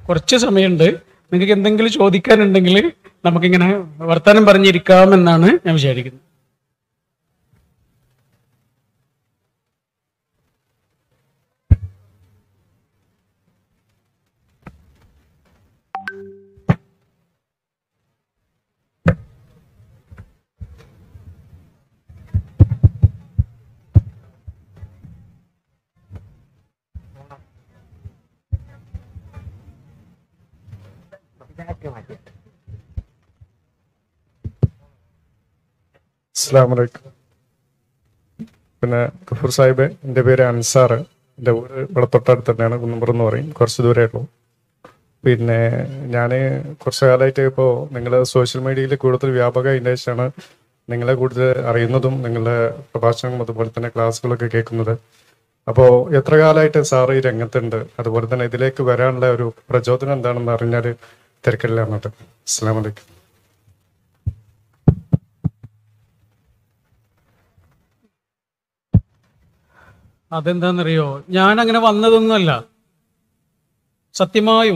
കുറച്ച് സമയമുണ്ട് നിങ്ങൾക്ക് എന്തെങ്കിലും ചോദിക്കാനുണ്ടെങ്കിൽ നമുക്കിങ്ങനെ വർത്തമാനം പറഞ്ഞിരിക്കാമെന്നാണ് ഞാൻ വിചാരിക്കുന്നത് അസ്സാമലൈക്കും പിന്നെ ഗഫൂർ സാഹിബ് എൻ്റെ പേര് അൻസാർ എൻ്റെ ഊര് ഇവിടെ തൊട്ടടുത്ത് തന്നെയാണ് കുന്നമ്പുറം എന്ന് പറയും കുറച്ച് ദൂരേ ഉള്ളൂ പിന്നെ ഞാൻ കുറച്ച് കാലമായിട്ട് ഇപ്പോൾ നിങ്ങൾ സോഷ്യൽ മീഡിയയിൽ കൂടുതൽ വ്യാപക അതിൻ്റെ ശേഷമാണ് നിങ്ങളെ കൂടുതൽ അറിയുന്നതും നിങ്ങളുടെ പ്രഭാഷണങ്ങളും അതുപോലെ തന്നെ ക്ലാസ്സുകളൊക്കെ കേൾക്കുന്നത് അപ്പോൾ എത്ര കാലമായിട്ട് സാറ് ഈ രംഗത്തുണ്ട് അതുപോലെ തന്നെ ഇതിലേക്ക് വരാനുള്ള ഒരു പ്രചോദനം എന്താണെന്ന് അറിഞ്ഞാൽ തിരക്കില്ല എന്നിട്ട് അസ്സാം വലൈക്കും അതെന്താണെന്നറിയോ ഞാൻ അങ്ങനെ വന്നതൊന്നുമല്ല സത്യമായും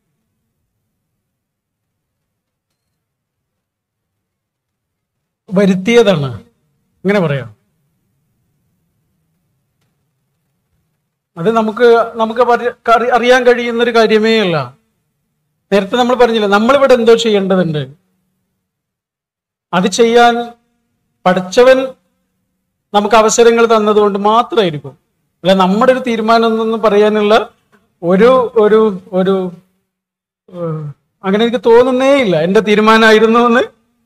വരുത്തിയതാണ് അങ്ങനെ പറയാം അത് നമുക്ക് നമുക്ക് പരി- കറി- അറിയാൻ കഴിയുന്ന ഒരു കാര്യമേ അല്ല നേരത്തെ നമ്മൾ പറഞ്ഞില്ല നമ്മളിവിടെ എന്തോ ചെയ്യേണ്ടതുണ്ട് അത് ചെയ്യാൻ പഠിച്ചവൻ നമുക്ക് അവസരങ്ങൾ തന്നതുകൊണ്ട് മാത്രമായിരിക്കും അല്ല നമ്മുടെ ഒരു തീരുമാനം എന്നൊന്നും പറയാനുള്ള ഒരു ഒരു ഒരു ഏഹ്, അങ്ങനെ എനിക്ക് തോന്നുന്നേ ഇല്ല എന്റെ തീരുമാനമായിരുന്നു എന്ന്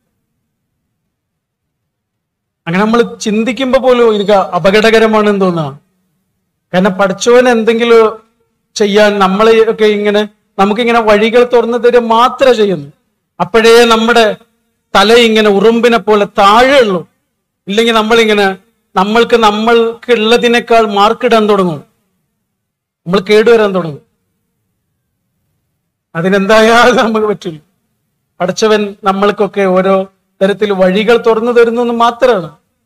അങ്ങനെ നമ്മൾ ചിന്തിക്കുമ്പോൾ പോലും എനിക്ക് അപകടകരമാണെന്ന് തോന്നുക കാരണം പഠിച്ചവൻ എന്തെങ്കിലും ചെയ്യാൻ നമ്മളെ ഒക്കെ ഇങ്ങനെ നമുക്കിങ്ങനെ വഴികൾ തുറന്നു തരുക മാത്രമേ ചെയ്യുന്നു അപ്പോഴേ നമ്മുടെ തല ഇങ്ങനെ ഉറുമ്പിനെ പോലെ താഴെ ഉള്ളൂ ഇല്ലെങ്കിൽ നമ്മളിങ്ങനെ നമ്മൾക്ക് നമ്മൾക്ക് ഉള്ളതിനേക്കാൾ മാർക്കിടാൻ തുടങ്ങും നമ്മൾ കേടുവരാൻ തുടങ്ങും അതിനെന്തായാലും നമുക്ക് പറ്റില്ല പഠിച്ചവൻ നമ്മൾക്കൊക്കെ ഓരോ തരത്തിൽ വഴികൾ തുറന്നു തരുന്നു എന്ന് മാത്രമാണ്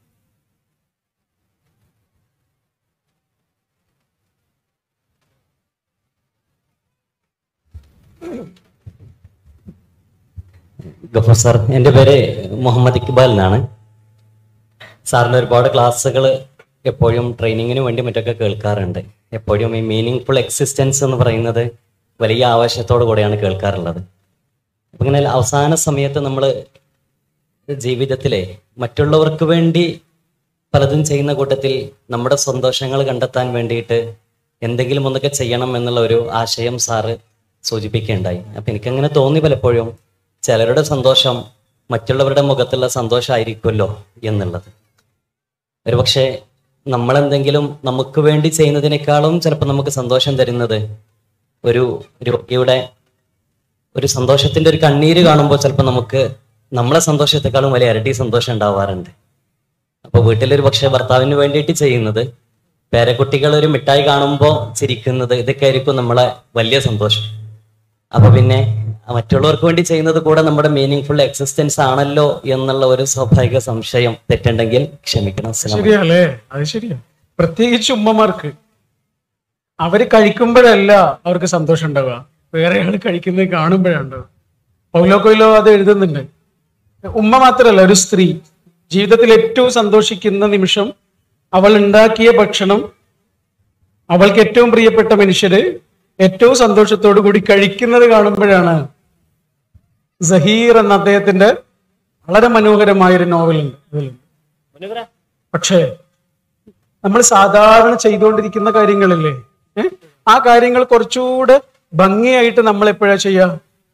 ഗഫൂർ സാർ എൻ്റെ പേര് മുഹമ്മദ് ഇക്ബാൽ എന്നാണ് സാറിൻ്റെ ഒരുപാട് ക്ലാസ്സുകൾ എപ്പോഴും ട്രെയിനിങ്ങിന് വേണ്ടി മറ്റൊക്കെ കേൾക്കാറുണ്ട് എപ്പോഴും ഈ മീനിങ് ഫുൾ എക്സിസ്റ്റൻസ് എന്ന് പറയുന്നത് വലിയ ആവശ്യത്തോടു കൂടെയാണ് കേൾക്കാറുള്ളത് അപ്പം ഇങ്ങനെ അവസാന സമയത്ത് നമ്മൾ ജീവിതത്തിലെ മറ്റുള്ളവർക്ക് വേണ്ടി പലതും ചെയ്യുന്ന കൂട്ടത്തിൽ നമ്മുടെ സന്തോഷങ്ങൾ കണ്ടെത്താൻ വേണ്ടിയിട്ട് എന്തെങ്കിലും ഒന്നൊക്കെ ചെയ്യണം എന്നുള്ള ഒരു ആശയം സാറ് സൂചിപ്പിക്കുകയുണ്ടായി അപ്പം എനിക്കങ്ങനെ തോന്നി പലപ്പോഴും ചിലരുടെ സന്തോഷം മറ്റുള്ളവരുടെ മുഖത്തുള്ള സന്തോഷമായിരിക്കുമല്ലോ എന്നുള്ളത് ഒരുപക്ഷെ നമ്മളെന്തെങ്കിലും നമുക്ക് വേണ്ടി ചെയ്യുന്നതിനേക്കാളും ചിലപ്പോൾ നമുക്ക് സന്തോഷം തരുന്നത് ഒരു രോഗിയുടെ ഒരു സന്തോഷത്തിന്റെ ഒരു കണ്ണീര് കാണുമ്പോൾ ചിലപ്പോൾ നമുക്ക് നമ്മളെ സന്തോഷത്തെക്കാളും വലിയ ഇരട്ടി സന്തോഷം ഉണ്ടാവാറുണ്ട് അപ്പൊ വീട്ടിലൊരു പക്ഷെ ഭർത്താവിന് വേണ്ടിയിട്ട് ചെയ്യുന്നത് പേരക്കുട്ടികൾ ഒരു മിഠായി കാണുമ്പോൾ ചിരിക്കുന്നത് ഇതൊക്കെ ആയിരിക്കും നമ്മളെ വലിയ സന്തോഷം അപ്പൊ പിന്നെ മറ്റുള്ളവർക്ക് വേണ്ടി ചെയ്യുന്നത് കൂടെ നമ്മുടെ മീനിങ് ഫുൾ എക്സിസ്റ്റൻസ് ആണല്ലോ എന്നുള്ള ഒരു സ്വാഭാവിക സംശയം തെറ്റുണ്ടെങ്കിൽ ക്ഷമിക്കണം അസ്സലാമു അലൈക്കും. ശരിയല്ലേ അത് ശരിയാ പ്രത്യേകിച്ച് ഉമ്മമാർക്ക് അവര് കഴിക്കുമ്പോഴല്ല അവർക്ക് സന്തോഷം ഉണ്ടാവുക വേറെ ആൾ കഴിക്കുന്നത് കാണുമ്പോഴാണ് ഉണ്ടാവുക. പൗലോ കൊയിലോ അത് എഴുതുന്നുണ്ട് ഉമ്മ മാത്രമല്ല ഒരു സ്ത്രീ ജീവിതത്തിൽ ഏറ്റവും സന്തോഷിക്കുന്ന നിമിഷം അവൾ ഉണ്ടാക്കിയ ഭക്ഷണം അവൾക്ക് ഏറ്റവും പ്രിയപ്പെട്ട മനുഷ്യര് ഏറ്റവും സന്തോഷത്തോടു കൂടി കഴിക്കുന്നത് കാണുമ്പോഴാണ് സഹീർ എന്ന അദ്ദേഹത്തിന്റെ വളരെ മനോഹരമായൊരു നോവലുണ്ട് അതിലുണ്ട് പക്ഷേ നമ്മൾ സാധാരണ ചെയ്തുകൊണ്ടിരിക്കുന്ന കാര്യങ്ങളില്ലേ ഏ? ആ കാര്യങ്ങൾ കുറച്ചുകൂടെ ഭംഗിയായിട്ട് നമ്മൾ എപ്പോഴാ ചെയ്യുക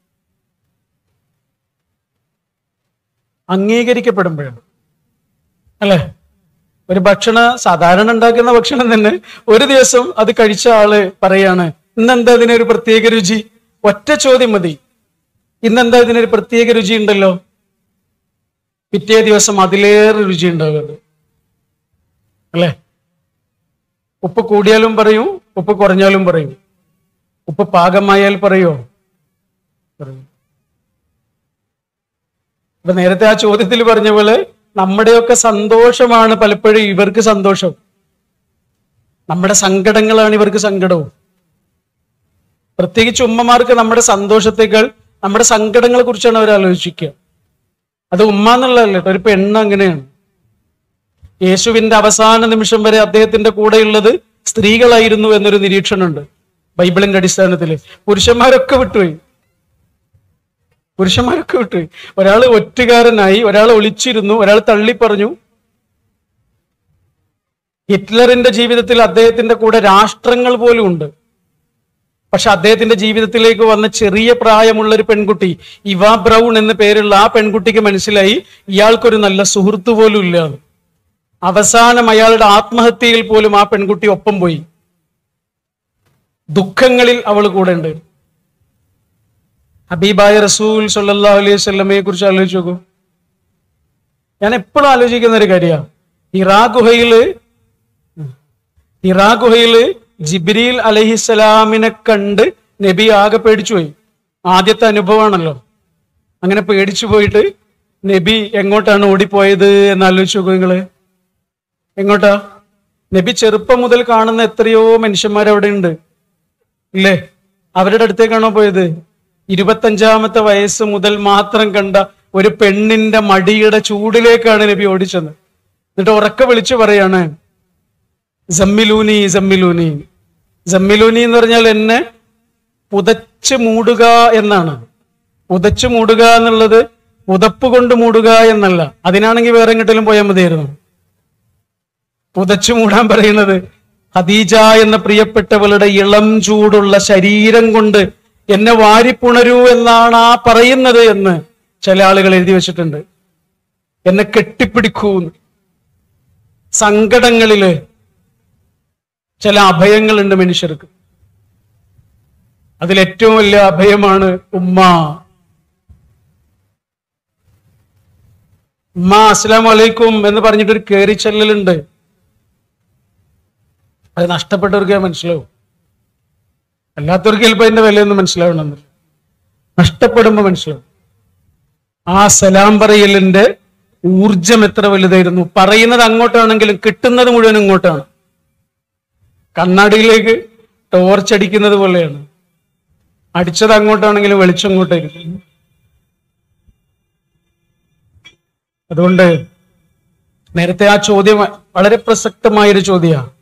അംഗീകരിക്കപ്പെടുമ്പോഴാണ് അല്ലേ ഒരു ഭക്ഷണ സാധാരണ ഉണ്ടാക്കുന്ന ഭക്ഷണം തന്നെ ഒരു ദിവസം അത് കഴിച്ച ആള് പറയാണ് ഇന്നെന്താ ഇതിനൊരു പ്രത്യേക രുചി ഒറ്റ ചോദ്യം മതി ഇന്നെന്താ ഇതിനൊരു പ്രത്യേക രുചി ഉണ്ടല്ലോ പിറ്റേ ദിവസം അതിലേറെ രുചി ഉണ്ടാകുന്നത് അല്ലേ ഉപ്പ് കൂടിയാലും പറയും ഉപ്പ് കുറഞ്ഞാലും പറയും ഉപ്പ് പാകമായാൽ പറയോ പറയും ഇപ്പൊ നേരത്തെ ആ ചോദ്യത്തിൽ പറഞ്ഞ പോലെ നമ്മുടെയൊക്കെ സന്തോഷമാണ് പലപ്പോഴും ഇവർക്ക് സന്തോഷം നമ്മുടെ സങ്കടങ്ങളാണ് ഇവർക്ക് സങ്കടവും പ്രത്യേകിച്ച് ഉമ്മമാർക്ക് നമ്മുടെ സന്തോഷത്തേക്കാൾ നമ്മുടെ സങ്കടങ്ങളെ കുറിച്ചാണ് അവർ ആലോചിക്കുക അത് ഉമ്മ എന്നുള്ളതല്ല കേട്ടോ ഒരു പെണ്ണ് അങ്ങനെയാണ് യേശുവിന്റെ അവസാന നിമിഷം വരെ അദ്ദേഹത്തിന്റെ കൂടെയുള്ളത് സ്ത്രീകളായിരുന്നു എന്നൊരു നിരീക്ഷണമുണ്ട് ബൈബിളിന്റെ അടിസ്ഥാനത്തിൽ പുരുഷന്മാരൊക്കെ വിട്ടുപോയി പുരുഷന്മാരൊക്കെ വിട്ടുപോയി ഒരാൾ ഒറ്റുകാരനായി ഒരാൾ ഒളിച്ചിരുന്നു ഒരാൾ തള്ളിപ്പറഞ്ഞു ഹിറ്റ്ലറിന്റെ ജീവിതത്തിൽ അദ്ദേഹത്തിന്റെ കൂടെ രാഷ്ട്രങ്ങൾ പോലും ഉണ്ട് പക്ഷെ അദ്ദേഹത്തിന്റെ ജീവിതത്തിലേക്ക് വന്ന ചെറിയ പ്രായമുള്ള ഒരു പെൺകുട്ടി ഇവ ബ്രൗൺ എന്ന പേരുള്ള ആ പെൺകുട്ടിക്ക് മനസ്സിലായി ഇയാൾക്കൊരു നല്ല സുഹൃത്ത് പോലും ഇല്ല എന്ന്. അവസാനം അയാളുടെ ആത്മഹത്യയിൽ പോലും ആ പെൺകുട്ടി ഒപ്പം പോയി ദുഃഖങ്ങളിൽ അവൾ കൂടെ ഉണ്ട് ഹബീബായ റസൂൽ സല്ലല്ലാഹു അലൈഹി വസല്ലമയെ കുറിച്ച് ആലോചിച്ച് നോക്കൂ ഞാൻ എപ്പോഴും ആലോചിക്കുന്ന ഒരു കാര്യമാണ് ഇറാ ഗുഹയില് ഇറാ ഗുഹയില് ജിബ്രീൽ അലഹിസ്സലാമിനെ കണ്ട് നബി ആകെ പേടിച്ചു പോയി ആദ്യത്തെ അനുഭവമാണല്ലോ അങ്ങനെ പേടിച്ചു പോയിട്ട് നബി എങ്ങോട്ടാണ് ഓടിപ്പോയത് എന്ന് ആലോചിച്ച് നോക്കൂ നിങ്ങള് എങ്ങോട്ടാ നബി ചെറുപ്പം മുതൽ കാണുന്ന എത്രയോ മനുഷ്യന്മാർ അവിടെ ഉണ്ട് ഇല്ലേ അവരുടെ അടുത്തേക്കാണോ പോയത് ഇരുപത്തഞ്ചാമത്തെ വയസ്സ് മുതൽ മാത്രം കണ്ട ഒരു പെണ്ണിന്റെ മടിയുടെ ചൂടിലേക്കാണ് നബി ഓടിച്ചത് എന്നിട്ട് ഉറക്കെ വിളിച്ചു പറയാണ് ജമ്മിലൂനി ജമ്മിലൂനി ജമ്മിലൂനി എന്ന് പറഞ്ഞാൽ എന്നെ പുതച്ച് മൂടുക എന്നാണ് പുതച്ച് മൂടുക എന്നുള്ളത് പുതപ്പ് കൊണ്ട് മൂടുക എന്നല്ല അതിനാണെങ്കിൽ വേറെ എങ്ങോട്ടെങ്കിലും പോയാൽ മതിയായിരുന്നു പുതച്ചു മൂടാൻ പറയുന്നത് ഖദീജ എന്ന പ്രിയപ്പെട്ടവളുടെ ഇളം ചൂടുള്ള ശരീരം കൊണ്ട് എന്നെ വാരിപ്പുണരൂ എന്നാണ് ആ പറയുന്നത് എന്ന് ചില ആളുകൾ എഴുതി വെച്ചിട്ടുണ്ട് എന്നെ കെട്ടിപ്പിടിക്കൂ എന്ന്. സങ്കടങ്ങളില് ചില അഭയങ്ങളുണ്ട് മനുഷ്യർക്ക് അതിലേറ്റവും വലിയ അഭയമാണ് ഉമ്മ ഉമ്മ അസ്സലാം വലൈക്കും എന്ന് പറഞ്ഞിട്ടൊരു കയറി ചെല്ലലുണ്ട് അത് നഷ്ടപ്പെട്ടവർക്ക് മനസ്സിലാവും അല്ലാത്തവർക്ക് ചിലപ്പോൾ അതിന്റെ വിലയൊന്നും മനസ്സിലാവണമെന്നില്ല നഷ്ടപ്പെടുമ്പോൾ മനസ്സിലാവും ആ സലാം പറയലിന്റെ ഊർജം എത്ര വലുതായിരുന്നു പറയുന്നത് അങ്ങോട്ടാണെങ്കിലും കിട്ടുന്നത് മുഴുവൻ ഇങ്ങോട്ടാണ് കണ്ണാടിയിലേക്ക് ടോർച്ച് അടിക്കുന്നത് പോലെയാണ് അടിച്ചത് അങ്ങോട്ടാണെങ്കിലും വെളിച്ചം ഇങ്ങോട്ടായിരിക്കും അതുകൊണ്ട് നേരത്തെ ആ ചോദ്യം വളരെ പ്രസക്തമായൊരു ചോദ്യമാണ്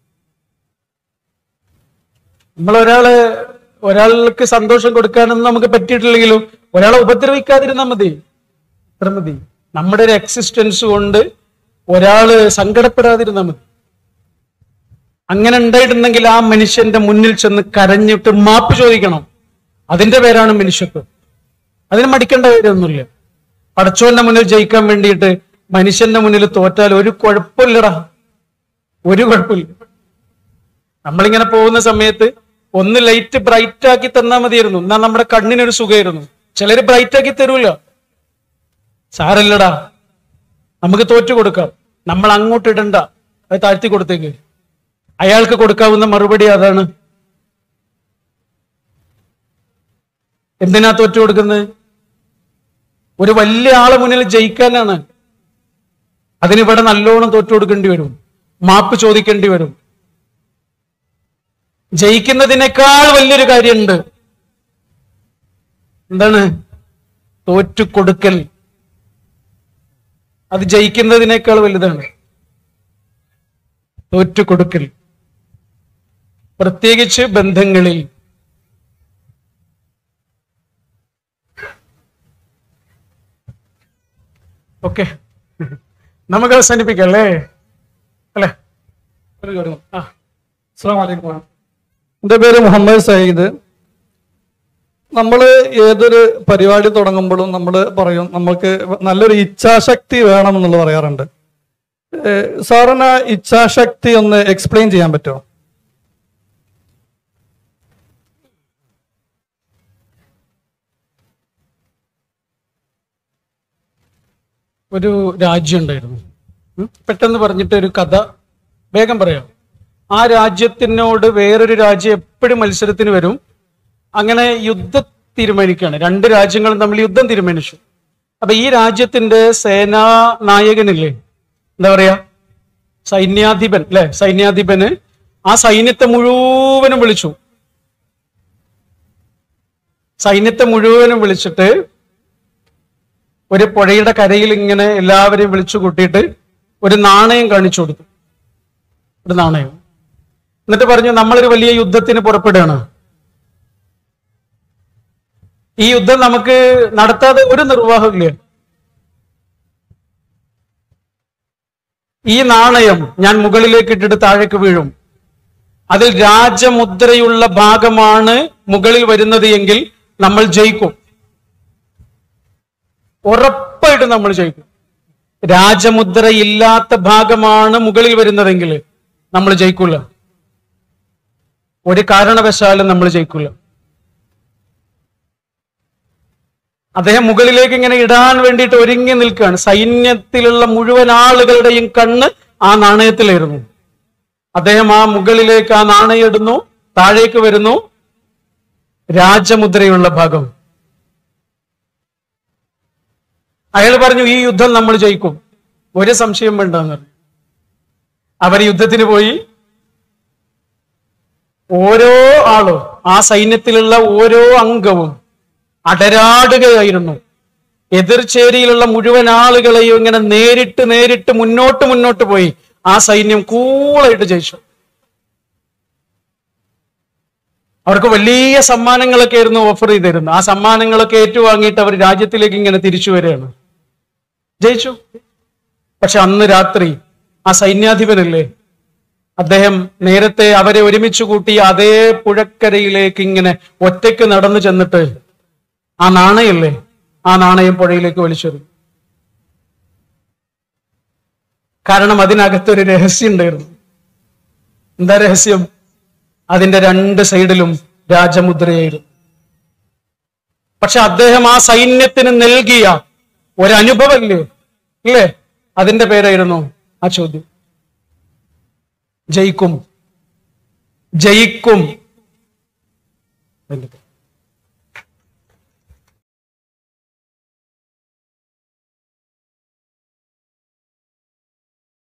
നമ്മൾ ഒരാള് ഒരാൾക്ക് സന്തോഷം കൊടുക്കാനൊന്നും നമുക്ക് പറ്റിയിട്ടില്ലെങ്കിലും ഒരാളെ ഉപദ്രവിക്കാതിരുന്നാൽ മതി അത്ര മതി നമ്മുടെ ഒരു എക്സിസ്റ്റൻസ് കൊണ്ട് ഒരാള് സങ്കടപ്പെടാതിരുന്നാൽ മതി അങ്ങനെ ഉണ്ടായിട്ടുണ്ടെങ്കിൽ ആ മനുഷ്യന്റെ മുന്നിൽ ചെന്ന് കരഞ്ഞിട്ട് മാപ്പ് ചോദിക്കണം അതിന്റെ പേരാണ് മനുഷ്യത്വം അതിന് മടിക്കേണ്ട കാര്യമൊന്നുമില്ല പടച്ചോന്റെ മുന്നിൽ ജയിക്കാൻ വേണ്ടിയിട്ട് മനുഷ്യന്റെ മുന്നിൽ തോറ്റാൽ ഒരു കുഴപ്പമില്ലടാ ഒരു കുഴപ്പമില്ല നമ്മളിങ്ങനെ പോകുന്ന സമയത്ത് ഒന്ന് ലൈറ്റ് ബ്രൈറ്റ് ആക്കി തന്നാൽ മതിയായിരുന്നു എന്നാൽ നമ്മുടെ കണ്ണിനൊരു സുഖമായിരുന്നു ചിലര് ബ്രൈറ്റ് ആക്കി തരൂല സാരല്ലടാ നമുക്ക് തോറ്റു കൊടുക്കാം നമ്മൾ അങ്ങോട്ട് ഇടണ്ട അത് താഴ്ത്തി കൊടുത്തേക്ക് അയാൾക്ക് കൊടുക്കാവുന്ന മറുപടി അതാണ് എന്തിനാ തോറ്റു കൊടുക്കുന്നത് ഒരു വലിയ ആളെ മുന്നിൽ ജയിക്കാനാണ് അതിനിവിടെ നല്ലോണം തോറ്റു കൊടുക്കേണ്ടി വരും മാപ്പ് ചോദിക്കേണ്ടി വരും ജയിക്കുന്നതിനേക്കാൾ വലിയൊരു കാര്യമുണ്ട് എന്താണ് തോറ്റു കൊടുക്കൽ അത് ജയിക്കുന്നതിനേക്കാൾ വലുതാണ് തോറ്റു കൊടുക്കൽ പ്രത്യേകിച്ച് ബന്ധങ്ങളിൽ ഓക്കെ നമുക്ക് അവസാനിപ്പിക്കാം അല്ലേ അല്ലേ ഒരു ചോദ്യം. ആ അസ്സാം വലൈക്കും എൻ്റെ പേര് മുഹമ്മദ് സയ്യിദ് നമ്മൾ ഏതൊരു പരിപാടി തുടങ്ങുമ്പോഴും നമ്മൾ പറയും നമ്മൾക്ക് നല്ലൊരു ഇച്ഛാശക്തി വേണം എന്നുള്ളത് പറയാറുണ്ട് ഏഹ് സാറിന് ആ ഇച്ഛാശക്തി ഒന്ന് എക്സ്പ്ലെയിൻ ചെയ്യാൻ പറ്റുമോ ഒരു രാജ്യം ഉണ്ടായിരുന്നു ഉം? പെട്ടെന്ന് പറഞ്ഞിട്ട് ഒരു കഥ വേഗം പറയാം ആ രാജ്യത്തിനോട് വേറൊരു രാജ്യം എപ്പോഴും മത്സരത്തിന് വരും അങ്ങനെ യുദ്ധം തീരുമാനിക്കുകയാണ് രണ്ട് രാജ്യങ്ങളും തമ്മിൽ യുദ്ധം തീരുമാനിച്ചു അപ്പൊ ഈ രാജ്യത്തിന്റെ സേനാ നായകനില്ലേ എന്താ പറയാ സൈന്യാധിപൻ അല്ലെ സൈന്യാധിപന് ആ സൈന്യത്തെ മുഴുവനും വിളിച്ചു സൈന്യത്തെ മുഴുവനും വിളിച്ചിട്ട് ഒരു പുഴയുടെ കരയിൽ ഇങ്ങനെ എല്ലാവരെയും വിളിച്ചു കൂട്ടിയിട്ട് ഒരു നാണയം കാണിച്ചു കൊടുത്തു ഒരു നാണയം എന്നിട്ട് പറഞ്ഞു നമ്മളൊരു വലിയ യുദ്ധത്തിന് പുറപ്പെടുകയാണ് ഈ യുദ്ധം നമുക്ക് നടത്താതെ ഒരു നിർവാഹമില്ല ഈ നാണയം ഞാൻ മുകളിലേക്ക് ഇട്ടിട്ട് താഴേക്ക് വീഴും അതിൽ രാജമുദ്രയുള്ള ഭാഗമാണ് മുകളിൽ വരുന്നത് എങ്കിൽ നമ്മൾ ജയിക്കും ഉറപ്പായിട്ടും നമ്മൾ ജയിക്കും രാജമുദ്ര ഇല്ലാത്ത ഭാഗമാണ് മുകളിൽ വരുന്നതെങ്കിൽ നമ്മൾ ജയിക്കൂല ഒരു കാരണവശാലും നമ്മൾ ജയിക്കൂല അദ്ദേഹം മുകളിലേക്ക് ഇങ്ങനെ ഇടാൻ വേണ്ടിയിട്ട് ഒരുങ്ങി നിൽക്കുകയാണ് സൈന്യത്തിലുള്ള മുഴുവൻ ആളുകളുടെയും കണ്ണ് ആ നാണയത്തിലായിരുന്നു അദ്ദേഹം ആ മുകളിലേക്ക് ആ നാണയം ഇടുന്നു താഴേക്ക് വരുന്നു രാജമുദ്രയുള്ള ഭാഗം അയാൾ പറഞ്ഞു ഈ യുദ്ധം നമ്മൾ ജയിക്കും ഒരു സംശയം വേണ്ടെന്ന് പറഞ്ഞു അവർ യുദ്ധത്തിന് പോയി ഓരോ ആളും ആ സൈന്യത്തിലുള്ള ഓരോ അംഗവും അടരാടുകയായിരുന്നു എതിർചേരിയിലുള്ള മുഴുവൻ ആളുകളെയും ഇങ്ങനെ നേരിട്ട് നേരിട്ട് മുന്നോട്ട് മുന്നോട്ട് പോയി ആ സൈന്യം കൂളായിട്ട് ജയിച്ചു അവർക്ക് വലിയ സമ്മാനങ്ങളൊക്കെ ആയിരുന്നു ഓഫർ ചെയ്തിരുന്നത് ആ സമ്മാനങ്ങളൊക്കെ ഏറ്റുവാങ്ങിയിട്ട് അവർ രാജ്യത്തിലേക്ക് ഇങ്ങനെ തിരിച്ചു വരികയാണ് ജയിച്ചു പക്ഷെ അന്ന് രാത്രി ആ സൈന്യാധിപനല്ലേ അദ്ദേഹം നേരത്തെ അവരെ ഒരുമിച്ച് കൂട്ടി അതേ പുഴക്കരയിലേക്ക് ഇങ്ങനെ ഒറ്റയ്ക്ക് നടന്നു ചെന്നിട്ട് ആ നാണയല്ലേ ആ നാണയം പുഴയിലേക്ക് വലിച്ചെറിയും കാരണം അതിനകത്തൊരു രഹസ്യം ഉണ്ടായിരുന്നു എന്താ രഹസ്യം അതിന്റെ രണ്ട് സൈഡിലും രാജമുദ്രയായിരുന്നു പക്ഷെ അദ്ദേഹം ആ സൈന്യത്തിന് നൽകിയ ഒരനുഭവമില്ലേ ഇല്ലേ അതിന്റെ പേരായിരുന്നു ആ ചോദ്യം ജയിക്കും ജയിക്കും അതിന്റെ പേര്.